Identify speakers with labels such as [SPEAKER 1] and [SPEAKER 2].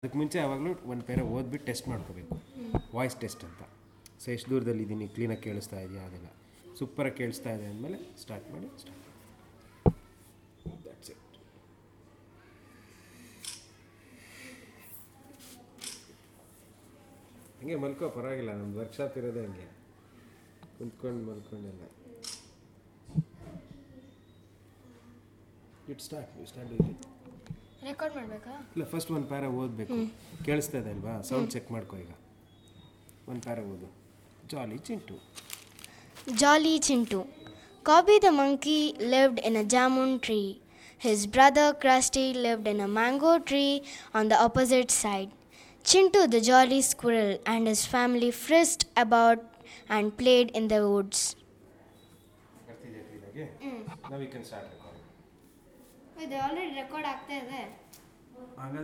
[SPEAKER 1] ಅದಕ್ಕೆ ಮುಂಚೆ ಯಾವಾಗಲೂ ಒಂದು ಪೇರ ಓದ್ಬಿಟ್ಟು ಟೆಸ್ಟ್ ಮಾಡ್ಕೋಬೇಕು ವಾಯ್ಸ್ ಟೆಸ್ಟ್ ಅಂತ ಸೊ ಎಷ್ಟು ದೂರದಲ್ಲಿ ಇದ್ದೀನಿ ಕ್ಲೀನಾಗಿ ಕೇಳಿಸ್ತಾ ಇದೆಯಾ ಅದೆಲ್ಲ ಸೂಪರಾಗಿ ಕೇಳಿಸ್ತಾ ಇದೆ ಅಂದಮೇಲೆ ಸ್ಟಾರ್ಟ್ ಮಾಡಿ ಸ್ಟಾರ್ಟ್ ದಟ್ಸ್ ಇಟ್ ಹಂಗೆ ಮಲ್ಕೋ ಪರವಾಗಿಲ್ಲ ನಮ್ದು ವರ್ಕ್ಶಾಪ್ ಇರೋದೇ ಹಂಗೆ ಕುಂತ್ಕೊಂಡು ಮಲ್ಕೊಂಡೆಲ್ಲ it start start it
[SPEAKER 2] record ಮಾಡಬೇಕಾ
[SPEAKER 1] ಇಲ್ಲ ಫಸ್ಟ್ ಒಂದು ಪ್ಯಾರ ಓದಬೇಕು ಕೇಳಿಸ್ತಾ ಇದೆ ಅಲ್ವಾ ಸೌಂಡ್ ಚೆಕ್ ಮಾಡ್ಕೋ ಈಗ ಒಂದು ಪ್ಯಾರ ಓದು ಜಾಲಿ Chintu
[SPEAKER 2] Jolly Chintu. Cobby the monkey lived in a jamun tree. His brother Krusty lived in a mango tree on the opposite side. Chintu the jolly squirrel and his family frisked about and played in the woods.
[SPEAKER 1] ಬರ್ತಿದೆ ಕ್ಲೀನಾಗಿ ನಾವು ಈ can start
[SPEAKER 2] ಇದು already record ಆಗ್ತಾ ಇದೆ
[SPEAKER 1] ಹಾಗಾದ್ರೆ